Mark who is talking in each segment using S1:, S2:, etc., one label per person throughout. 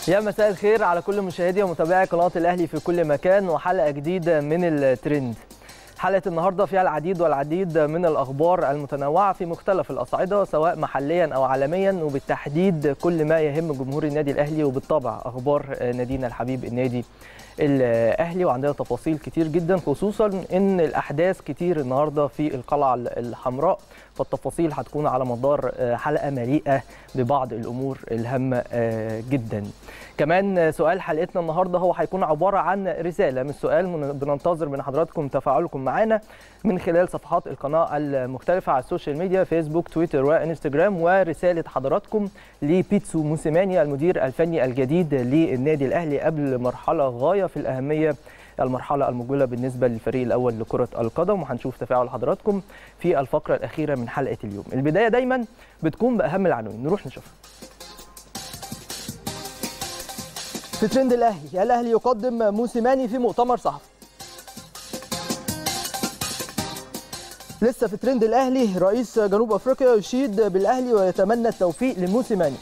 S1: يا مساء الخير على كل مشاهدي ومتابعي قناه الاهلي في كل مكان وحلقه جديده من الترند حلقه النهارده فيها العديد والعديد من الاخبار المتنوعه في مختلف الاصعده سواء محليا او عالميا وبالتحديد كل ما يهم جمهور النادي الاهلي وبالطبع اخبار نادينا الحبيب النادي الاهلي وعندنا تفاصيل كتير جدا خصوصا ان الاحداث كتير النهارده في القلعه الحمراء فالتفاصيل هتكون على مدار حلقه مليئه ببعض الامور الهامه جدا كمان سؤال حلقتنا النهارده هو هيكون عباره عن رساله مش سؤال بننتظر من حضراتكم تفاعلكم معانا من خلال صفحات القناه المختلفه على السوشيال ميديا فيسبوك تويتر وانستجرام ورساله حضراتكم لبيتسو موسيماني المدير الفني الجديد للنادي الاهلي قبل مرحله غايه في الاهميه المرحلة المقبلة بالنسبة للفريق الأول لكرة القدم وهنشوف تفاعل حضراتكم في الفقرة الأخيرة من حلقة اليوم البداية دايما بتكون بأهم العناوين نروح نشوفها في ترند الأهلي الأهلي يقدم موسيماني في مؤتمر صحفي لسه في ترند الأهلي رئيس جنوب أفريقيا يشيد بالأهلي ويتمنى التوفيق لموسيماني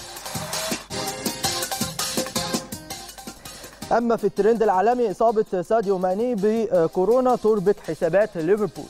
S1: اما في الترند العالمي اصابه ساديو ماني بكورونا تربك حسابات ليفربول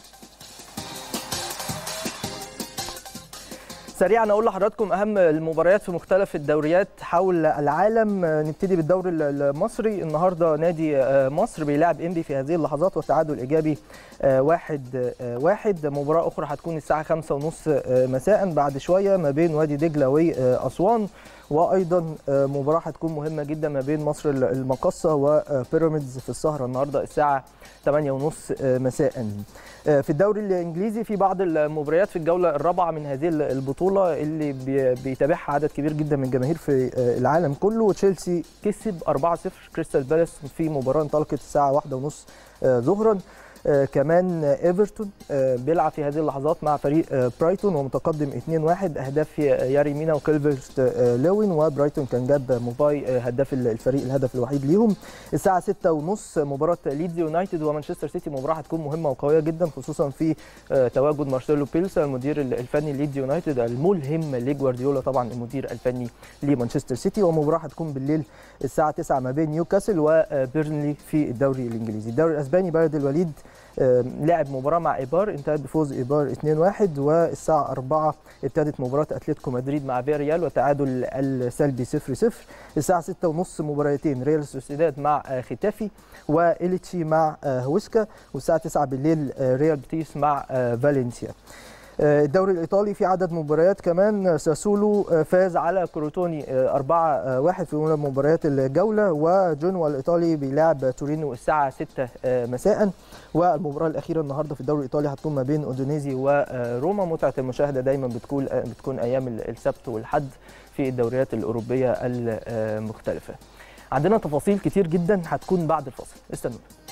S1: سريعا اقول لحضراتكم اهم المباريات في مختلف الدوريات حول العالم نبتدي بالدوري المصري النهارده نادي مصر بيلاعب انبي في هذه اللحظات والتعادل ايجابي واحد واحد مباراه اخرى هتكون الساعه خمسة ونص مساء بعد شويه ما بين وادي دجله واسوان وايضا مباراه هتكون مهمه جدا ما بين مصر المقصه وبيراميدز في السهره النهارده الساعه 8:30 مساء في الدوري الانجليزي في بعض المباريات في الجوله الرابعه من هذه البطوله اللي بيتابعها عدد كبير جدا من الجماهير في العالم كله تشيلسي كسب 4-0 كريستال بالاس في مباراه انطلقت الساعه 1:30 ظهرا آه كمان ايفرتون آه بيلعب في هذه اللحظات مع فريق آه برايتون ومتقدم 2-1 اهداف ياري مينا وكيلفرت لوين وبرايتون كان جاب موباي هداف الفريق الهدف الوحيد ليهم الساعه 6:30 مباراه ليدز يونايتد ومانشستر سيتي مباراه هتكون مهمه وقويه جدا خصوصا في تواجد مارسيلو بيلسا المدير الفني ليدز يونايتد الملهم لجوارديولا طبعا المدير الفني لمانشستر سيتي ومباراه هتكون بالليل الساعه 9 ما بين نيوكاسل وبيرنلي في الدوري الانجليزي الدوري الاسباني بلد الوليد لعب مباراه مع ايبار انتهت بفوز ايبار 2-1 والساعه 4 ابتدت مباراه اتلتيكو مدريد مع فياريال وتعادل السلبي 0-0 الساعه 6:30 مباراتين ريال سوسيداد مع ختافي واليتشي مع هوسكا والساعه 9 بالليل ريال بيتيس مع فالنسيا الدوري الايطالي في عدد مباريات كمان ساسولو فاز على كروتوني 4-1 في اولى مباريات الجوله وجنوا الايطالي بيلعب تورينو الساعه 6 مساء والمباراه الاخيره النهارده في الدوري الايطالي هتكون ما بين اودينيزي وروما متعه المشاهده دايما بتكون بتكون ايام السبت والحد في الدوريات الاوروبيه المختلفه عندنا تفاصيل كتير جدا هتكون بعد الفاصل استنوا